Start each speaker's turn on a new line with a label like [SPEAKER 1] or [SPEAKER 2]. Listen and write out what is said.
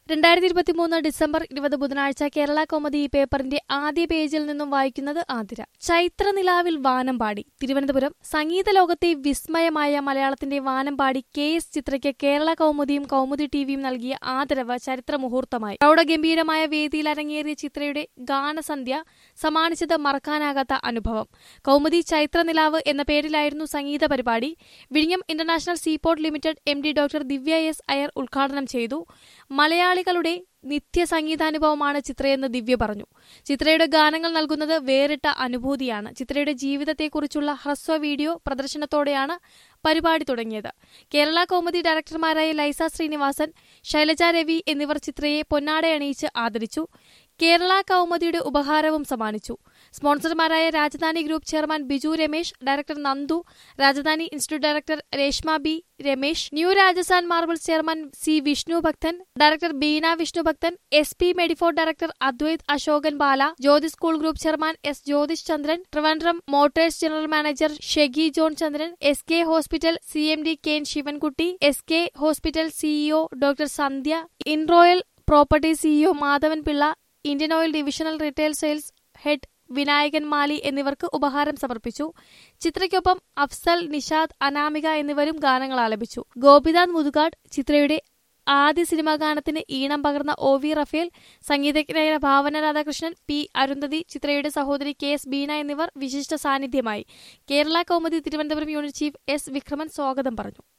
[SPEAKER 1] രണ്ടായിരത്തി ഇരുപത്തിമൂന്ന് ഡിസംബർ ഇരുപത് ബുധനാഴ്ച കേരള കോമഡി ഈ പേപ്പറിന്റെ ആദ്യ പേജിൽ നിന്നും വായിക്കുന്നത് ആതിര ചൈത്രനിലാവിൽ വാനമ്പാടി തിരുവനന്തപുരം സംഗീത ലോകത്തെ വിസ്മയമായ മലയാളത്തിന്റെ വാനമ്പാടി കെ എസ് ചിത്രയ്ക്ക് കേരള കൗമുദിയും കൗമുദി ടിവിയും നൽകിയ ആദരവ് ചരിത്ര മുഹൂർത്തമായി പ്രൗഢഗംഭീരമായ വേദിയിൽ അരങ്ങേറിയ ചിത്രയുടെ ഗാനസന്ധ്യ സമ്മാനിച്ചത് മറക്കാനാകാത്ത അനുഭവം കൗമുദി ചൈത്രനിലാവ് എന്ന പേരിലായിരുന്നു സംഗീത പരിപാടി വിഴിഞ്ഞം international seaport limited M D doctor Divya S Iyer ഉദ്ഘാടനം ചെയ്തു മലയാളികളുടെ നിത്യ സംഗീതാനുഭവമാണ് ചിത്രയെന്ന് ദിവ്യ പറഞ്ഞു ചിത്രയുടെ ഗാനങ്ങൾ നൽകുന്നത് വേറിട്ട അനുഭൂതിയാണ് ചിത്രയുടെ ജീവിതത്തെക്കുറിച്ചുള്ള ഹ്രസ്വ വീഡിയോ പ്രദർശനത്തോടെയാണ് പരിപാടി തുടങ്ങിയത് കേരള കൗമുദി ഡയറക്ടർമാരായ ലൈസ ശ്രീനിവാസൻ ശൈലജ രവി എന്നിവർ ചിത്രയെ പൊന്നാടയണിയിച്ച് ആദരിച്ചു കേരള കൗമുദിയുടെ ഉപഹാരവും സമ്മാനിച്ചു സ്പോൺസർമാരായ Rajadhani group chairman Biju Ramesh director Nandu Rajadhani institute director Reshma B Ramesh new Rajasthan marbles chairman C Vishnu Bhakthan director Beena Vishnu Bhakthan S P Medifort director Advaith Ashokan Bala Jyothi school group chairman S Jyothish Chandran Trivandrum motors general manager Shegi John Chandran S K hospital C M D K N Sivankutty S K hospital CEO doctor Sandhya Inroyal property CEO Madhavan Pillai Indian oil divisional retail sales head Vinayakan Mali എന്നിവർക്ക് ഉപഹാരം സമർപ്പിച്ചു ചിത്രയ്ക്കൊപ്പം അഫ്സൽ നിഷാദ് അനാമിക എന്നിവരും ഗാനങ്ങൾ ആലപിച്ചു ഗോപിനാഥ് മുതുകാട് ചിത്രയുടെ ആദ്യ cinema ഗാനത്തിന് ഈണം പകർന്ന ഒ വി റഫേൽ സംഗീതജ്ഞരായ ഭാവന രാധാകൃഷ്ണൻ പി അരുന്ധതി ചിത്രയുടെ സഹോദരി കെ എസ് ബീന എന്നിവർ വിശിഷ്ട സാന്നിധ്യമായി Kerala Kaumudi Thiruvananthapuram unit chief S Vikraman സ്വാഗതം പറഞ്ഞു